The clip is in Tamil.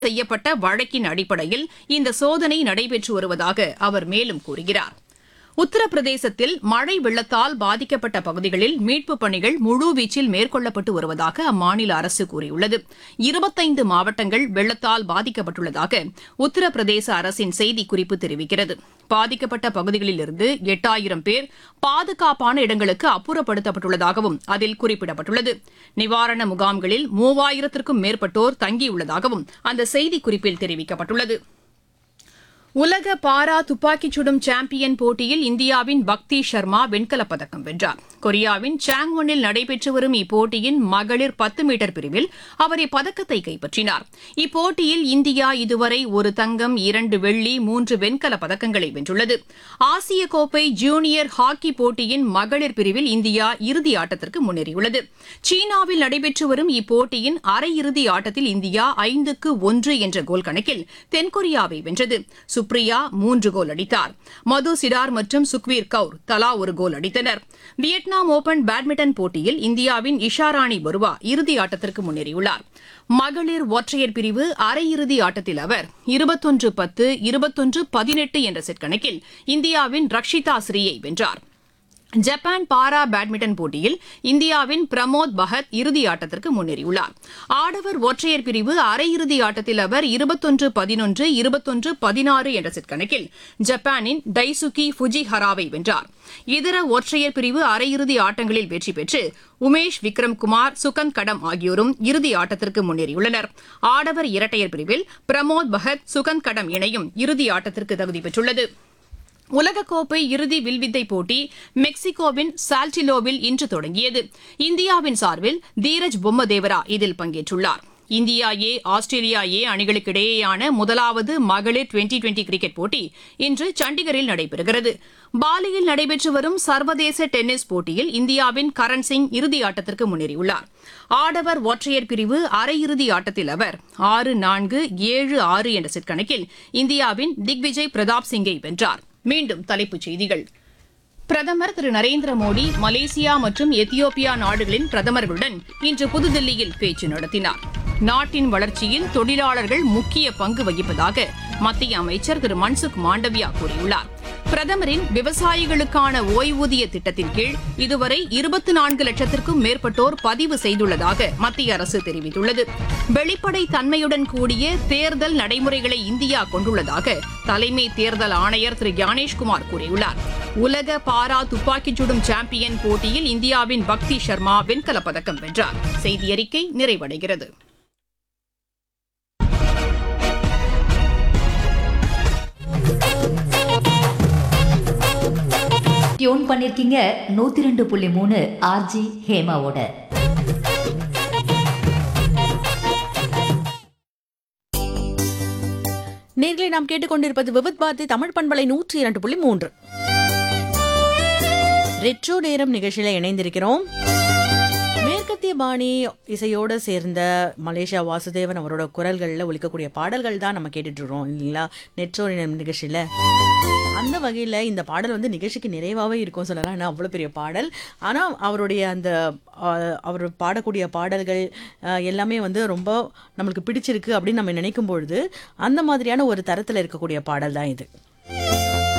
செய்யப்பட்ட வழக்கின் அடிப்படையில் இந்த சோதனை நடைபெற்று வருவதாக அவர் மேலும் கூறுகிறார் உத்தரப்பிரதேசத்தில் மழை வெள்ளத்தால் பாதிக்கப்பட்ட பகுதிகளில் மீட்புப் பணிகள் முழுவீச்சில் மேற்கொள்ளப்பட்டு வருவதாக அம்மாநில அரசு கூறியுள்ளது இருபத்தைந்து மாவட்டங்கள் வெள்ளத்தால் பாதிக்கப்பட்டுள்ளதாக உத்தரப்பிரதேச அரசின் செய்திக்குறிப்பு தெரிவிக்கிறது பாதிக்கப்பட்ட பகுதிகளிலிருந்து எட்டாயிரம் பேர் பாதுகாப்பான இடங்களுக்கு அப்புறப்படுத்தப்பட்டுள்ளதாகவும் அதில் குறிப்பிடப்பட்டுள்ளது நிவாரண முகாம்களில் மூவாயிரத்திற்கும் மேற்பட்டோர் தங்கியுள்ளதாகவும் அந்த செய்திக்குறிப்பில் தெரிவிக்கப்பட்டுள்ளது உலக பாரா துப்பாக்கிச் சுடும் சாம்பியன் போட்டியில் இந்தியாவின் பக்தி சர்மா வெண்கலப் பதக்கம் வென்றார் கொரியாவின் சாங்வனில் நடைபெற்று வரும் இப்போட்டியின் மகளிர் பத்து மீட்டர் பிரிவில் அவர் இப்பதக்கத்தை கைப்பற்றினார் இப்போட்டியில் இந்தியா இதுவரை ஒரு தங்கம் இரண்டு வெள்ளி மூன்று வெண்கலப் பதக்கங்களை வென்றுள்ளது ஆசிய கோப்பை ஜூனியர் ஹாக்கி போட்டியின் மகளிர் பிரிவில் இந்தியா இறுதி ஆட்டத்திற்கு முன்னேறியுள்ளது சீனாவில் நடைபெற்று வரும் இப்போட்டியின் அரையிறுதி ஆட்டத்தில் இந்தியா ஐந்துக்கு ஒன்று என்ற கோல் கணக்கில் தென்கொரியாவை வென்றது சுப்ரியா மூன்று கோல் அடித்தார் மது சிடார் மற்றும் சுக்வீர் கவுர் தலா ஒரு கோல் அடித்தனர் வியட்நாம் ஓபன் பேட்மிண்டன் போட்டியில் இந்தியாவின் இஷாராணி பருவா இறுதி ஆட்டத்திற்கு முன்னேறியுள்ளார் மகளிர் ஒற்றையர் பிரிவு அரையிறுதி ஆட்டத்தில் அவர் இருபத்தொன்று பத்து இருபத்தொன்று பதினெட்டு என்ற செட் கணக்கில் இந்தியாவின் ரக்ஷிதா ஸ்ரீயை வென்றார் ஜப்பான் பாரா பேட்மிண்டன் போட்டியில் இந்தியாவின் பிரமோத் பகத் இறுதி ஆட்டத்திற்கு முன்னேறியுள்ளார் ஆடவர் ஒற்றையர் பிரிவு அரையிறுதி ஆட்டத்தில் அவர் இருபத்தொன்று பதினொன்று இருபத்தொன்று பதினாறு என்ற செட் கணக்கில் ஜப்பானின் டைசுகி ஃபுஜிஹராவை வென்றார் இதர ஒற்றையர் பிரிவு அரையிறுதி ஆட்டங்களில் வெற்றி பெற்று உமேஷ் விக்ரம் குமார் சுகந்த் கடம் ஆகியோரும் இறுதி ஆட்டத்திற்கு முன்னேறியுள்ளனர் ஆடவர் இரட்டையர் பிரிவில் பிரமோத் பகத் சுகந்த் கடம் இணையும் இறுதி ஆட்டத்திற்கு தகுதி பெற்றுள்ளது உலகக்கோப்பை இறுதி வில்வித்தை போட்டி மெக்சிகோவின் சால்டிலோவில் இன்று தொடங்கியது இந்தியாவின் சார்பில் தீரஜ் பொம்மதேவரா இதில் பங்கேற்றுள்ளார் இந்தியா ஏ ஆஸ்திரேலியா ஏ அணிகளுக்கிடையேயான முதலாவது மகளிர் டுவெண்டி டுவெண்டி கிரிக்கெட் போட்டி இன்று சண்டிகரில் நடைபெறுகிறது பாலியில் நடைபெற்று வரும் சர்வதேச டென்னிஸ் போட்டியில் இந்தியாவின் கரண் சிங் இறுதி ஆட்டத்திற்கு முன்னேறியுள்ளார் ஆடவர் ஒற்றையர் பிரிவு அரையிறுதி ஆட்டத்தில் அவர் ஆறு நான்கு ஏழு ஆறு என்ற செட் கணக்கில் இந்தியாவின் திக்விஜய் பிரதாப் சிங்கை வென்றார் மீண்டும் தலைப்புச் செய்திகள் பிரதமர் திரு நரேந்திர மோடி மலேசியா மற்றும் எத்தியோப்பியா நாடுகளின் பிரதமர்களுடன் இன்று புதுதில்லியில் பேச்சு நடத்தினார் நாட்டின் வளர்ச்சியில் தொழிலாளர்கள் முக்கிய பங்கு வகிப்பதாக மத்திய அமைச்சர் திரு மன்சுக் மாண்டவியா கூறியுள்ளார் பிரதமரின் விவசாயிகளுக்கான ஓய்வூதிய திட்டத்தின் கீழ் இதுவரை இருபத்தி நான்கு லட்சத்திற்கும் மேற்பட்டோர் பதிவு செய்துள்ளதாக மத்திய அரசு தெரிவித்துள்ளது வெளிப்படை தன்மையுடன் கூடிய தேர்தல் நடைமுறைகளை இந்தியா கொண்டுள்ளதாக தலைமை தேர்தல் ஆணையர் திரு ஞானேஷ்குமார் கூறியுள்ளார் உலக பாரா துப்பாக்கிச் சுடும் சாம்பியன் போட்டியில் இந்தியாவின் பக்தி சர்மா வெண்கலப் பதக்கம் வென்றார் செய்தி அறிக்கை நிறைவடைகிறது டியூன் பண்ணிருக்கீங்க நூத்தி ரெண்டு புள்ளி மூணு ஆர்ஜி ஹேமாவோட நேர்களை நாம் கேட்டுக்கொண்டிருப்பது விவித் பாரதி தமிழ் பண்பலை நூற்றி இரண்டு புள்ளி மூன்று ரெட்ரோ நேரம் நிகழ்ச்சியில இணைந்திருக்கிறோம் மேற்கத்திய பாணி இசையோடு சேர்ந்த மலேசியா வாசுதேவன் அவரோட குரல்களில் ஒலிக்கக்கூடிய பாடல்கள் தான் நம்ம கேட்டுட்டு இருக்கோம் இல்லைங்களா நெட்ரோ நேரம் நிகழ்ச்சியில அந்த வகையில் இந்த பாடல் வந்து நிகழ்ச்சிக்கு நிறைவாகவே இருக்கும் சொல்லலாம் ஏன்னா அவ்வளோ பெரிய பாடல் ஆனால் அவருடைய அந்த ஆஹ், அவர் பாடக்கூடிய பாடல்கள் ஆஹ், எல்லாமே வந்து ரொம்ப நம்மளுக்கு பிடிச்சிருக்கு அப்படின்னு நம்ம நினைக்கும் பொழுது அந்த மாதிரியான ஒரு தரத்தில் இருக்கக்கூடிய பாடல் தான் இது